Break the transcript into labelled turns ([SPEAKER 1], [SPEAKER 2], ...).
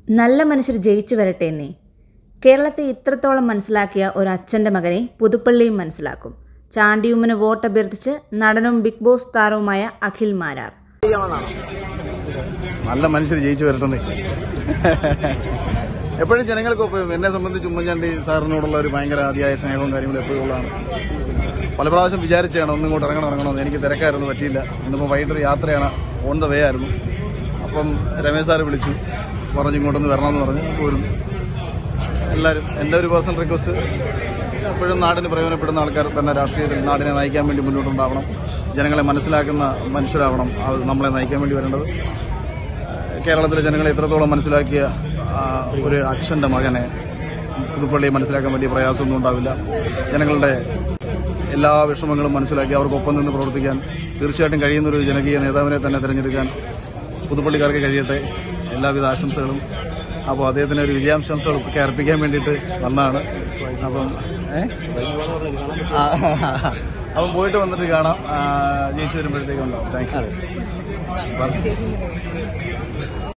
[SPEAKER 1] നല്ല മനുഷ്യർ ജയിച്ചു വരട്ടെ എന്നേ കേരളത്തെ ഇത്രത്തോളം മനസ്സിലാക്കിയ ഒരു അച്ഛൻ്റെ മകനെ പുതുപ്പള്ളിയും മനസ്സിലാക്കും ചാണ്ടിയുമ്മന് വോട്ട് അഭ്യർത്ഥിച്ച് നടനും ബിഗ് ബോസ് താരവുമായ അഖിൽ മാരാർ
[SPEAKER 2] നല്ല മനുഷ്യർ ജയിച്ചു വരട്ടെന്നേ എപ്പോഴും ജനങ്ങൾക്കൊപ്പം എന്നെ സംബന്ധിച്ച് ഉമ്മൻചാണ്ടി സാറിനോടുള്ള ഒരു ഭയങ്കര അതിയായ സ്നേഹവും കാര്യങ്ങളും എപ്പോഴും ഉള്ളതാണ് പല പ്രാവശ്യം വിചാരിച്ചാണ് ഒന്നും ഇങ്ങോട്ട് ഇറങ്ങണം ഇറങ്ങണമെന്ന് എനിക്ക് തിരക്കായിരുന്നു പറ്റിയില്ല ഇന്നിപ്പോൾ വൈകിട്ടൊരു യാത്രയാണ് ഓൺ ദ വേ ആയിരുന്നു അപ്പം രമേശ് സാറ് വിളിച്ചു പറഞ്ഞു ഇങ്ങോട്ടൊന്ന് വരണമെന്ന് പറഞ്ഞു പോരും എല്ലാവരും എൻ്റെ ഒരു പേഴ്സണൽ റിക്വസ്റ്റ് എപ്പോഴും നാടിന് പ്രയോജനപ്പെടുന്ന ആൾക്കാർ തന്നെ രാഷ്ട്രീയത്തിൽ നാടിനെ നയിക്കാൻ വേണ്ടി മുന്നോട്ടുണ്ടാവണം ജനങ്ങളെ മനസ്സിലാക്കുന്ന മനുഷ്യരാവണം അത് നമ്മളെ നയിക്കാൻ വേണ്ടി വരേണ്ടത് കേരളത്തിലെ ജനങ്ങളെ ഇത്രത്തോളം മനസ്സിലാക്കിയ ആ, ഒരു അച്ഛന്റെ മകനെ പുതുപ്പള്ളിയെ മനസ്സിലാക്കാൻ വലിയ പ്രയാസമൊന്നും ഉണ്ടാവില്ല ജനങ്ങളുടെ എല്ലാ വിഷമങ്ങളും മനസ്സിലാക്കി അവർക്കൊപ്പം നിന്ന് പ്രവർത്തിക്കാൻ തീർച്ചയായിട്ടും കഴിയുന്ന ഒരു ജനകീയ നേതാവിനെ തന്നെ തിരഞ്ഞെടുക്കാൻ പുതുപ്പള്ളിക്കാർക്ക് കഴിയട്ടെ എല്ലാവിധ ആശംസകളും അപ്പോൾ അദ്ദേഹത്തിന് ഒരു വിജയാശംസകളൊക്കെ അർപ്പിക്കാൻ വേണ്ടിയിട്ട് വന്നതാണ് അപ്പം ഏ? ആ, അപ്പം പോയിട്ട് വന്നിട്ട് കാണാം ആ, ജയിച്ചു വരുമ്പോഴത്തേക്കും ഉണ്ടാവും താങ്ക്സ്